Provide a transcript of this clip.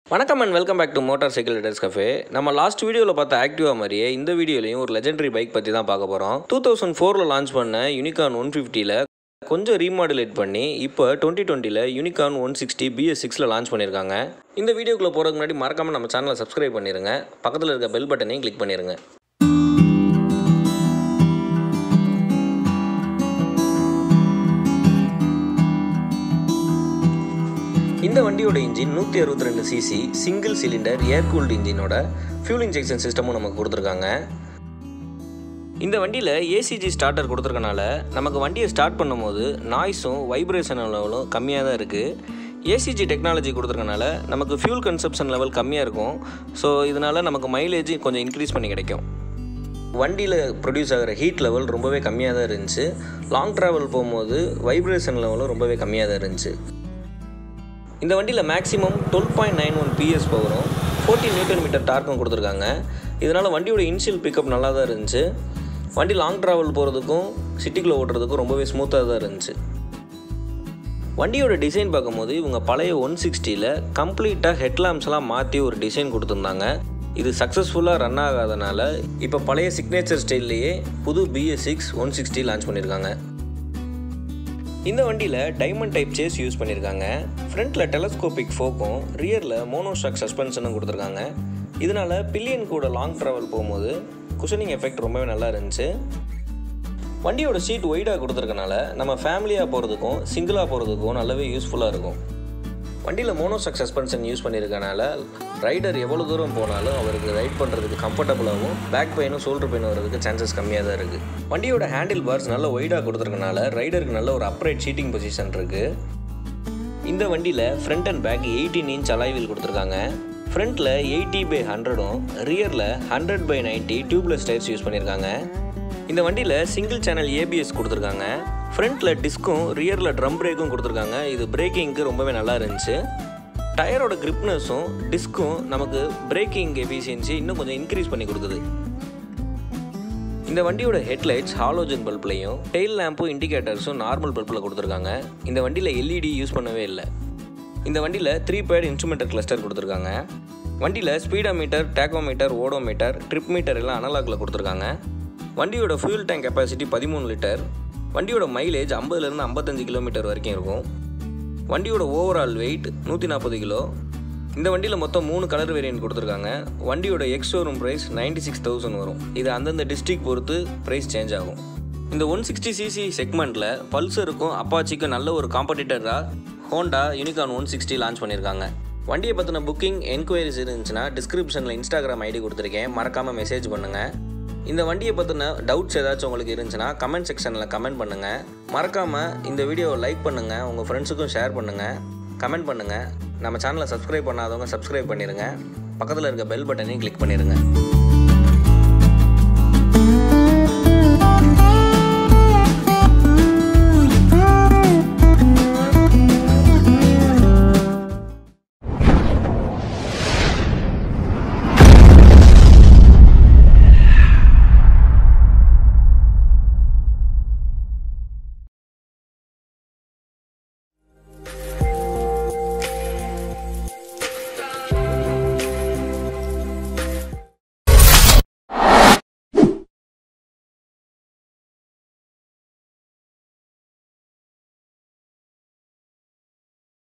வணக்கம் and welcome back to motorcycle riders cafe நம்ம last வீடியோவில் பார்த்த ஆக்டிவா மாதிரியே இந்த வீடியோலையும் ஒரு லெஜெண்டரி பைக் பற்றி தான் பார்க்க போகிறோம் டூ தௌசண்ட் ஃபோரில் லான்ச் பண்ண யூனிகான் ஒன் ஃபிஃப்டியில் கொஞ்சம் ரீமாடுலேட் பண்ணி இப்போ டுவெண்ட்டி டுவெண்ட்டியில் யூனிகான் ஒன் சிக்ஸ்டி பிஎஸ் சிக்ஸில் லான்ச் பண்ணியிருக்காங்க இந்த வீடியோக்குள்ளே போகிறதுக்கு முன்னாடி மறக்காமல் நம்ம சேனலை சப்ஸ்கிரைப் பண்ணிடுங்க பக்கத்தில் இருக்க பெல் பட்டனையும் கிளிக் பண்ணிடுங்க இந்த வண்டியோட இன்ஜின் நூற்றி அறுபத்தி ரெண்டு CC single cylinder air cooled இன்ஜினோட ஃபியூல் இன்ஜெக்ஷன் சிஸ்டமும் நமக்கு கொடுத்துருக்காங்க இந்த வண்டியில் ஏசிஜி ஸ்டார்டர் கொடுத்துருக்கனால நமக்கு வண்டியை ஸ்டார்ட் பண்ணும்போது நாய்ஸும் வைப்ரேஷன் லெவலும் கம்மியாக தான் இருக்குது ஏசிஜி டெக்னாலஜி கொடுத்துருக்கனால நமக்கு ஃபியூல் கன்சப்ஷன் லெவல் கம்மியாக இருக்கும் ஸோ இதனால் நமக்கு மைலேஜ் கொஞ்சம் இன்க்ரீஸ் பண்ணி கிடைக்கும் வண்டியில் ப்ரொடியூஸ் ஆகிற ஹீட் லெவல் ரொம்பவே கம்மியாக தான் இருந்துச்சு லாங் ட்ராவல் போகும்போது வைப்ரேஷன் லெவலும் ரொம்பவே கம்மியாக தான் இருந்துச்சு இந்த வண்டியில் maximum twelve point nine one PS பவரும் ஃபோர்டீன் நியூட்டன் மீட்டர் டார்க்கும் கொடுத்துருக்காங்க இதனால் வண்டியோட இனிஷியல் பிக்கப் நல்லா தான் இருந்துச்சு வண்டி லாங் ட்ராவல் போகிறதுக்கும் சிட்டிக்குள்ளே ஓட்டுறதுக்கும் ரொம்பவே ஸ்மூத்தாக தான் இருந்துச்சு வண்டியோட டிசைன் பார்க்கும்போது இவங்க பழைய ஒன் சிக்ஸ்டியில் கம்ப்ளீட்டாக ஹெட்லாம்ப்ஸ்லாம் மாற்றி ஒரு டிசைன் கொடுத்துருந்தாங்க இது சக்ஸஸ்ஃபுல்லாக ரன் ஆகாதனால இப்போ பழைய சிக்னேச்சர் ஸ்டைல்லையே புது BS six one sixty launch பண்ணியிருக்காங்க இந்த வண்டியில் டைமண்ட் டைப் சேஸ் யூஸ் பண்ணியிருக்காங்க ஃப்ரண்ட்டில் டெலஸ்கோபிக் ஃபோக்கும் ரியரில் மோனோஸ்டாக் சஸ்பென்ஷனும் கொடுத்துருக்காங்க இதனால் பில்லியன் கூட லாங் ட்ராவல் போகும்போது குஷனிங் எஃபெக்ட் ரொம்பவே நல்லா இருந்துச்சு வண்டியோட சீட் ஒய்டாக கொடுத்துருக்கனால நம்ம ஃபேமிலியாக போகிறதுக்கும் சிங்கிளாக போகிறதுக்கும் நல்லாவே யூஸ்ஃபுல்லாக இருக்கும் வண்டியில் மோனோஸ்டாக் சஸ்பென்ஷன் யூஸ் பண்ணியிருக்கனால ரைடர் எவ்வளோ தூரம் போனாலும் அவருக்கு ரைட் பண்ணுறதுக்கு கம்ஃபர்டபுளாகவும் பேக் பெயினும் ஷோல்டர் பெயின் வரதுக்கு சான்சஸ் கம்மியாக தான் இருக்குது வண்டியோட ஹேண்டில் பார்ஸ் நல்ல ஒய்டாக கொடுத்துருக்கனால ரைடருக்கு நல்ல ஒரு அப்ரைட் சீட்டிங் பொசிஷன் இருக்குது இந்த வண்டியில் front and back eighteen inch அலைவில் கொடுத்துருக்காங்க ஃப்ரண்ட்டில் எயிட்டி பை ஹண்ட்ரடும் ரியரில் hundred by ninety tubeless tyres use பண்ணியிருக்காங்க இந்த வண்டியில் சிங்கிள் சேனல் ஏபிஎஸ் கொடுத்துருக்காங்க ஃப்ரண்ட்டில் டிஸ்க்கும் ரியரில் ட்ரம் பிரேக்கும் கொடுத்துருக்காங்க இது பிரேக்கிங்க்கு ரொம்பவே நல்லா இருந்துச்சு டயரோட கிரிப்னஸும் டிஸ்க்கும் நமக்கு பிரேக்கிங் எஃபிஷியன்சி இன்னும் கொஞ்சம் இன்க்ரீஸ் பண்ணி கொடுக்குது இந்த வண்டியோட ஹெட்லைட்ஸ் ஹாலோஜன் பல்ப்லையும் டெயில் லேம்பும் இண்டிகேட்டர்ஸும் நார்மல் பல்பில் கொடுத்துருக்காங்க இந்த வண்டியில் எல்இடி யூஸ் பண்ணவே இல்லை இந்த வண்டியில் த்ரீ பேட் இன்ஸ்ட்ருமெண்டல் கிளஸ்டர் கொடுத்துருக்காங்க வண்டியில் speedometer tachometer odometer trip meter எல்லாம் அனலாகில் கொடுத்துருக்காங்க வண்டியோட ஃபியூல் டேங்க் கெப்பாசிட்டி பதிமூணு லிட்டர் வண்டியோட மைலேஜ் ஐம்பதுலேருந்து ஐம்பத்தஞ்சு கிலோமீட்டர் வரைக்கும் இருக்கும் வண்டியோட ஓவரால் வெயிட் நூற்றி நாற்பது கிலோ இந்த வண்டியில் மொத்தம் மூணு கலர் வேரியன்ட் கொடுத்துருக்காங்க வண்டியோட ex showroom price ninety six thousand வரும் இது அந்தந்த டிஸ்ட்ரிக் பொறுத்து ப்ரைஸ் சேஞ்ச் ஆகும் இந்த ஒன் சிக்ஸ்டி சிசி செக்மெண்ட்டில் பல்சருக்கும் அப்பாச்சிக்கும் நல்ல ஒரு காம்படிட்டராக Honda Unicorn one sixty launch பண்ணியிருக்காங்க வண்டியை பற்றின புக்கிங் என்கொயரிஸ் இருந்துச்சுன்னா டிஸ்கிரிப்ஷனில் இன்ஸ்டாகிராம் ஐடி கொடுத்துருக்கேன் மறக்காமல் மெசேஜ் பண்ணுங்கள் இந்த வண்டியை பற்றின டவுட்ஸ் ஏதாச்சும் உங்களுக்கு இருந்துச்சுன்னா கமெண்ட் செக்ஷனில் கமெண்ட் பண்ணுங்கள் மறக்காமல் இந்த வீடியோவை லைக் பண்ணுங்கள் உங்கள் ஃப்ரெண்ட்ஸுக்கும் ஷேர் பண்ணுங்கள் கமெண்ட் பண்ணுங்கள் நம்ம சேனலை சப்ஸ்கிரைப் பண்ணாதவங்க சப்ஸ்கிரைப் பண்ணிடுங்க பக்கத்தில் இருக்க பெல் பட்டனையும் கிளிக் பண்ணிடுங்க